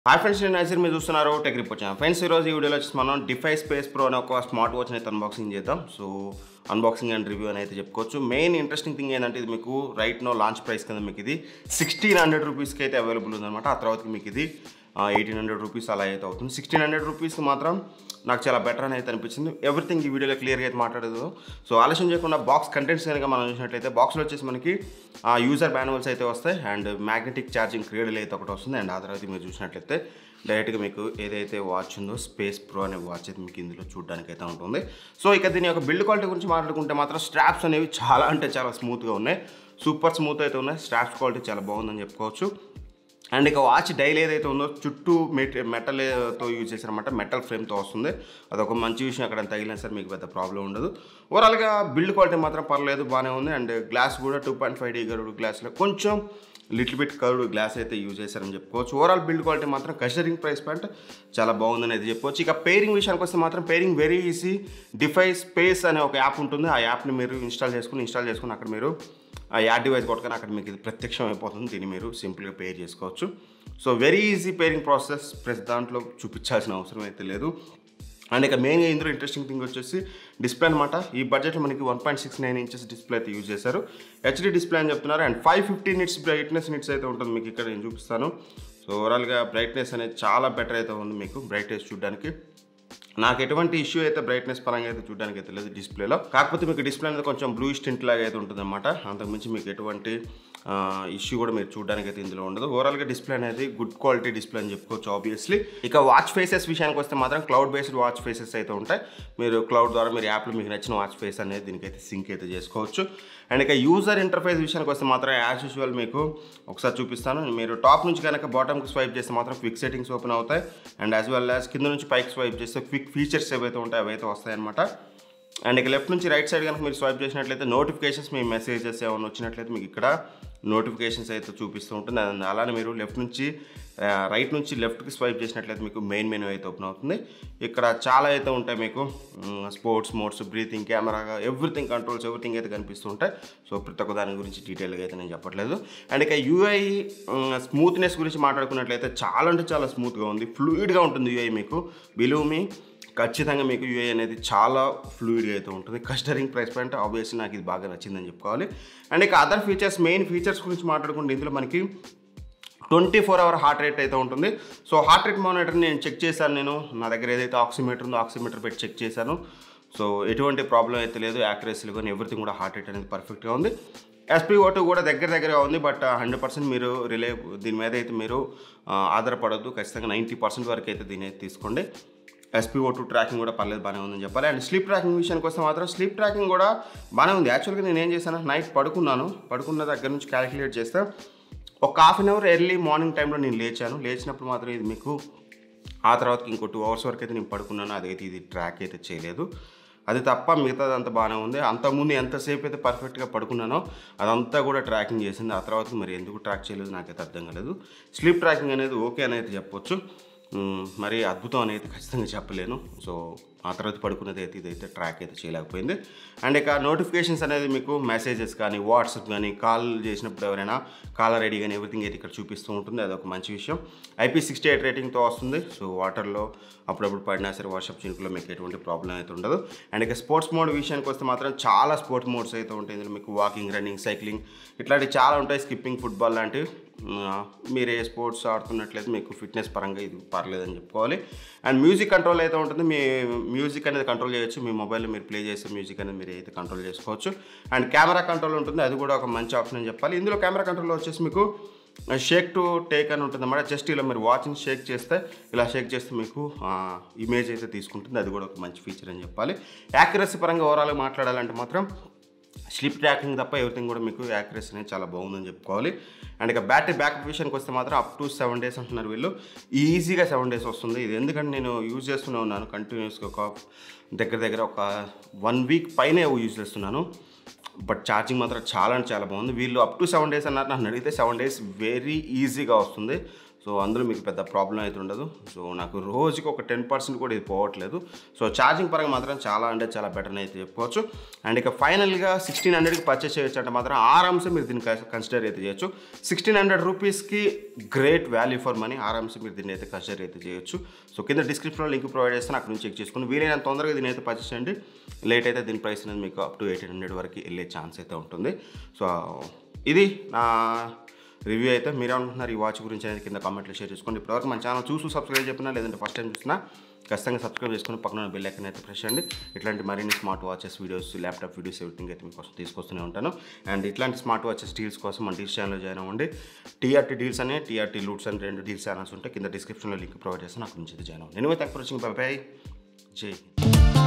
Hi friends నేను NISER మీరు చూస్తున్నారు టెక్ రిపోర్ట్ ఛానల్ ఫ్రెండ్స్ ఈరోజు ఈ వీడియోలో వచ్చి మనం డిఫై స్పేస్ ప్రో అనే ఒక స్మార్ట్ వాచ్ని అయితే అన్బాక్సింగ్ చేద్దాం సో అన్బాక్సింగ్ అండ్ రివ్యూ అని అయితే చెప్పుకోవచ్చు మెయిన్ ఇంట్రెస్టింగ్ థింగ్ ఏంటంటే ఇది మీకు రైట్ నో లాంచ్ ప్రైస్ కింద మీకు ఇది సిక్స్టీన్ హండ్రెడ్ రూపీస్కి అయితే అవైలబుల్ ఉందన్నమాట ఆ తర్వాత మీకు ఇది ఎయిటీన్ హండ్రెడ్ రూపీస్ అలా అయితే అవుతుంది సిక్స్టీన్ హండ్రెడ్ రూపీస్ మాత్రం నాకు చాలా బెటర్ అని అయితే అనిపించింది ఎవ్రీథింగ్ ఈ వీడియోలో క్లియర్గా అయితే మాట్లాడదు సో ఆలస్యం చేయకుండా బాక్స్ కంటెంట్స్ కనుక మనం చూసినట్లయితే బాక్స్లో వచ్చేసి మనకి యూజర్ మాన్యువల్స్ అయితే వస్తాయి అండ్ మ్యాగ్నెటిక్ ఛార్జింగ్ క్రీడలు అయితే ఒకటి వస్తుంది అండ్ ఆ తర్వాత మీరు చూసినట్లయితే డైరెక్ట్గా మీకు ఏదైతే వాచ్ ఉందో స్పేస్ ప్రో అనే వాచ్ అయితే మీకు ఇందులో చూడడానికి అయితే ఉంటుంది సో ఇక దీని యొక్క బిల్డ్ క్వాలిటీ గురించి మాట్లాడుకుంటే మాత్రం స్ట్రాప్స్ అనేవి చాలా అంటే చాలా స్మూత్గా ఉన్నాయి సూపర్ స్మూత్ అయితే ఉన్నాయి స్ట్రాప్స్ క్వాలిటీ చాలా బాగుందని చెప్పుకోవచ్చు అండ్ ఇక వాచ్ డైల్ ఏదైతే ఉందో చుట్టూ మెట్ మెటల్తో యూజ్ చేశారన్నమాట మెటల్ ఫ్రేమ్తో వస్తుంది అదొక మంచి విషయం అక్కడ తగిలినా సరే మీకు పెద్ద ప్రాబ్లం ఉండదు ఓవరాల్గా బిల్డ్ క్వాలిటీ మాత్రం పర్లేదు బాగానే ఉంది అండ్ గ్లాస్ కూడా టూ పాయింట్ ఫైవ్ డీ గరుడు గ్లాస్లో కొంచెం లిటిల్ బిట్ కర్వ్డ్ గ్లాస్ అయితే యూజ్ చేశారని చెప్పుకోవచ్చు ఓవరాల్ బిల్డ్ క్వాలిటీ మాత్రం కన్సిడరింగ్ ప్రైస్ పాయింట్ చాలా బాగుందని అయితే చెప్పుకోవచ్చు ఇక పేరింగ్ విషయానికి వస్తే మాత్రం పేరింగ్ వెరీ ఈజీ డిఫై స్పేస్ అనే ఒక యాప్ ఉంటుంది ఆ యాప్ని మీరు ఇన్స్టాల్ చేసుకుని ఇన్స్టాల్ చేసుకుని అక్కడ మీరు ఆ యాడ్ డివైస్ కొట్టుకొని అక్కడ మీకు ఇది ప్రత్యక్షం అయిపోతుంది దీన్ని మీరు సింపుల్గా పేర్ చేసుకోవచ్చు so very easy pairing process plus దాంట్లో చూపించాల్సిన అవసరం అయితే లేదు అండ్ ఇక మెయిన్గా ఇందులో ఇంట్రెస్టింగ్ థింగ్ వచ్చేసి డిస్ప్లే అనమాట ఈ బడ్జెట్లో మనకి one point six nine inches display అయితే యూజ్ చేశారు హెచ్డీ డిస్ప్లే అని చెప్తున్నారు and five fifty nits brightness nits అయితే ఉంటుంది మీకు ఇక్కడ నేను చూపిస్తాను సో ఓవరాల్గా బ్రైట్నెస్ అనేది చాలా బెటర్ అయితే ఉంది మీకు బ్రైట్నెస్ చూడడానికి నాకు ఎటువంటి ఇష్యూ అయితే బ్రైట్నెస్ పరంగా అయితే చూడడానికి అయితే లేదు డిస్ప్లేలో కాకపోతే మీకు డిస్ప్లే అనేది కొంచెం బ్లూ స్టింట్ లాగా అయితే ఉంటుంది అనమాట అంతకుమించి మీకు ఎటువంటి ఇష్యూ కూడా మీరు చూడడానికి అయితే ఇందులో ఉండదు ఓవరాల్గా డిస్ప్లే అనేది గుడ్ క్వాలిటీ డిస్ప్లే అని చెప్పుకోవచ్చు ఆబ్వియస్లీ ఇక వాచ్ ఫేసెస్ విషయానికి వస్తే మాత్రం క్లౌడ్ బేస్డ్ వాచ్ ఫేసెస్ అయితే ఉంటాయి మీరు క్లౌడ్ ద్వారా మీరు యాప్లో మీకు నచ్చిన వాచ్ ఫేస్ అనేది దీనికైతే సింక్ అయితే చేసుకోవచ్చు అండ్ ఇక యూజర్ ఇంటర్ఫేస్ విషయానికి వస్తే మాత్రం యాజ్ యూజువల్ మీకు ఒకసారి చూపిస్తాను మీరు టాప్ నుంచి కనుక బాటమ్కి స్వైప్ చేస్తే మాత్రం క్విక్ సెట్టింగ్స్ ఓపెన్ అవుతాయి అండ్ యాజ్ వెల్ యాజ్ కింద నుంచి పైకి స్వైప్ చేస్తే క్విక్ ఫీచర్స్ ఏవైతే ఉంటాయో అవైతే వస్తాయన్నమాట అండ్ ఇక లెఫ్ట్ నుంచి రైట్ సైడ్ కనుక మీరు స్వైప్ చేసినట్లయితే నోటిఫికేషన్స్ మీ మెసేజెస్ ఏమైనా వచ్చినట్లయితే మీకు ఇక్కడ నోటిఫికేషన్స్ అయితే చూపిస్తూ ఉంటుంది అండ్ అలానే మీరు లెఫ్ట్ నుంచి రైట్ నుంచి లెఫ్ట్కి స్వైప్ చేసినట్లయితే మీకు మెయిన్ మెనూ అయితే ఓపెన్ అవుతుంది ఇక్కడ చాలా అయితే ఉంటాయి మీకు sports modes breathing camera everything controls everything అయితే కనిపిస్తూ ఉంటాయి సో ప్రతి ఒక్క దాని గురించి డీటెయిల్గా అయితే నేను చెప్పట్లేదు అండ్ ఇక యూఐ స్మూత్నెస్ గురించి మాట్లాడుకున్నట్లయితే చాలా అంటే చాలా స్మూత్గా ఉంది ఫ్లూయిడ్గా ఉంటుంది యూఐ మీకు బిలీవ్ మీ ఖచ్చితంగా మీకు యూఏ అనేది చాలా ఫ్లూయిడ్గా అయితే ఉంటుంది కస్టరింగ్ ప్రైస్ పాయింట్ ఆబ్వియస్లీ నాకు ఇది బాగా నచ్చిందని చెప్పుకోవాలి అండ్ ఇక అదర్ ఫీచర్స్ మెయిన్ ఫీచర్స్ గురించి మాట్లాడుకుంటే ఇందులో మనకి twenty four hour heart rate అయితే ఉంటుంది సో హార్ట్ రేట్ మానిటర్ నేను చెక్ చేశాను నేను నా దగ్గర ఏదైతే ఆక్సిమీటర్ ఉందో ఆక్సిమీటర్ పెట్టి చెక్ చేశాను సో ఎటువంటి ప్రాబ్లం అయితే లేదు యాక్యురసీలు కానీ ఎవ్రీథింగ్ కూడా హార్ట్ రేట్ అనేది పర్ఫెక్ట్గా ఉంది ఎస్పీ ఓటు కూడా దగ్గర దగ్గరగా ఉంది బట్ హండ్రెడ్ పర్సెంట్ మీరు రిలే దీని మీద అయితే మీరు ఆధారపడద్దు ఖచ్చితంగా నైంటీ పర్సెంట్ వరకు అయితే దీని అయితే తీసుకోండి ఎస్పీఓ టూ ట్రాకింగ్ కూడా పర్లేదు బాగానే ఉందని చెప్పాలి అండ్ స్లీప్ ట్రాకింగ్ విషయానికి వస్తే మాత్రం స్లీప్ ట్రాకింగ్ కూడా బాగానే ఉంది యాక్చువల్గా నేను ఏం చేశాను నైట్ పడుకున్నాను పడుకున్న దగ్గర నుంచి క్యాలిక్యులేట్ చేస్తే ఒక half an hour early morning టైంలో నేను లేచాను లేచినప్పుడు మాత్రం ఇది మీకు ఆ తర్వాత ఇంకో టూ అవర్స్ వరకు అయితే నేను పడుకున్నాను అదైతే ఇది ట్రాక్ అయితే చేయలేదు అది తప్ప మిగతాదంతా బాగానే ఉంది అంతకుముందు ఎంతసేపు అయితే పర్ఫెక్ట్గా పడుకున్నానో అదంతా కూడా ట్రాకింగ్ చేసింది ఆ తర్వాత మరి ఎందుకు ట్రాక్ చేయలేదు నాకైతే అర్థం కాలేదు స్లీప్ ట్రాకింగ్ అనేది ఓకే అని అయితే చెప్పొచ్చు మరి అద్భుతం అనేది ఖచ్చితంగా చెప్పలేను సో ఆ తర్వాత పడుకున్నది అయితే ఇదైతే ట్రాక్ అయితే చేయలేకపోయింది అండ్ ఇక నోటిఫికేషన్స్ అనేది మీకు మెసేజెస్ కానీ వాట్సాప్ కానీ కాల్ చేసినప్పుడు ఎవరైనా కాలర్ ఐడి కానీ ఎవ్రీథింగ్ అయితే ఇక్కడ చూపిస్తూ ఉంటుంది అదొక మంచి విషయం ఐపీ సిక్స్టీ ఎయిట్ రేటింగ్తో వస్తుంది సో వాటర్లో అప్పుడప్పుడు పడినా సరే వాట్సాప్ చినుకులో మీకు ఎటువంటి ప్రాబ్లం అయితే ఉండదు అండ్ ఇక స్పోర్ట్స్ మోడ్ విషయానికి వస్తే మాత్రం చాలా స్పోర్ట్స్ మోడ్స్ అయితే ఉంటాయి ఇందులో మీకు వాకింగ్ రన్నింగ్ సైక్లింగ్ ఇట్లాంటివి చాలా ఉంటాయి స్కిప్పింగ్ ఫుట్బాల్ లాంటివి మీరు ఏ స్పోర్ట్స్ ఆడుతున్నట్లయితే మీకు ఫిట్నెస్ పరంగా ఇది పర్లేదని చెప్పుకోవాలి అండ్ మ్యూజిక్ కంట్రోల్ అయితే ఉంటుంది మీ మ్యూజిక్ అనేది కంట్రోల్ చేయొచ్చు మీ మొబైల్లో మీరు ప్లే చేసే మ్యూజిక్ అనేది మీరు అయితే కంట్రోల్ చేసుకోవచ్చు అండ్ కెమెరా కంట్రోల్ ఉంటుంది అది కూడా ఒక మంచి ఆప్షన్ అని చెప్పాలి ఇందులో కెమెరా కంట్రోల్ వచ్చేసి మీకు షేక్ టు టేక్ అని ఉంటుంది అన్నమాట జస్ట్ ఇలా మీరు వాచ్ని షేక్ చేస్తే ఇలా షేక్ చేస్తే మీకు ఇమేజ్ అయితే తీసుకుంటుంది అది కూడా ఒక మంచి ఫీచర్ అని చెప్పాలి యాక్యురసీ పరంగా ఓవరాల్గా మాట్లాడాలంటే మాత్రం స్లిప్ ట్రాకింగ్ తప్ప ఎవ్రీథింగ్ కూడా మీకు యాక్యురసీ అనేది చాలా బాగుందని చెప్పుకోవాలి అండ్ ఇక బ్యాటరీ బ్యాకప్ విషయానికి వస్తే మాత్రం అప్ టు సెవెన్ డేస్ అంటున్నారు వీళ్ళు ఈజీగా సెవెన్ డేస్ వస్తుంది ఇది ఎందుకంటే నేను యూజ్ చేస్తూనే ఉన్నాను కంటిన్యూస్గా ఒక దగ్గర దగ్గర ఒక వన్ వీక్ పైనే యూజ్ చేస్తున్నాను బట్ ఛార్జింగ్ మాత్రం చాలా అంటే చాలా బాగుంది వీళ్ళు అప్ టు సెవెన్ డేస్ అన్నారు నన్ను అడిగితే సెవెన్ డేస్ వెరీ ఈజీగా వస్తుంది సో అందులో మీకు పెద్ద ప్రాబ్లం అయితే ఉండదు సో నాకు రోజుకి ఒక టెన్ పర్సెంట్ కూడా ఇది పోవట్లేదు సో ఛార్జింగ్ పరంగా మాత్రం చాలా అంటే చాలా బెటర్ అయితే చెప్పుకోవచ్చు అండ్ ఇక ఫైనల్గా సిక్స్టీన్ హండ్రెడ్కి పర్చేస్ చేయొచ్చు అంటే మాత్రం ఆరామ్సే మీరు దీన్ని కన్సిడర్ అయితే చేయొచ్చు సిక్స్టీన్ హండ్రెడ్ రూపీస్కి గ్రేట్ వాల్యూ ఫర్ మనీ ఆరామ్సే మీరు దీన్ని అయితే కన్సిడర్ అయితే చేయొచ్చు సో కింద డిస్క్రిప్షన్లో లింక్ ప్రొవైడ్ చేస్తాను అక్కడ నుంచి చెక్ చేసుకుని వీలైనంత తొందరగా దీని అయితే పర్చేస్ చేయండి లేట్ అయితే దీని ప్రైస్ అనేది మీకు అప్ టు ఎయిటీన్ హండ్రెడ్ వరకు వెళ్ళే ఛాన్స్ అయితే ఉంటుంది సో ఇది నా రివ్యూ అయితే మీరు అనుకుంటున్నారు ఈ వాచ్ గురించి అనేది కింద కామెంట్లో షేర్ చేసుకోండి ఇప్పటివరకు మన ఛానల్ చూసి సబ్స్క్రైబ్ చెప్పినా లేదంటే ఫస్ట్ టైం చూసినా ఖచ్చితంగా సబ్స్క్రైబ్ చేసుకుని పక్కన బెల్ ఐకన్ అయితే ప్రెస్ చేయండి ఇట్లాంటి మరిన్ని smart watches videos laptop videos everything అయితే మీకోసం తీసుకొస్తూనే ఉంటాను అండ్ ఇట్లాంటి స్మార్ట్ వాచెస్ డీల్స్ కోసం మన డీల్స్ ఛానల్లో జాయిన్ అవ్వండి టీఆర్టీ డీల్స్ అనే టీఆర్టీ లూట్స్ అని రెండు డీల్స్ ఛానల్స్ ఉంటాయి కింద డిస్క్రిప్షన్లో లింక్ ప్రొవైడ్ చేస్తాను అక్కడ నుంచి అయితే జాయిన్ అవ్వండి నేను thank for watching bye bye జై హింద్.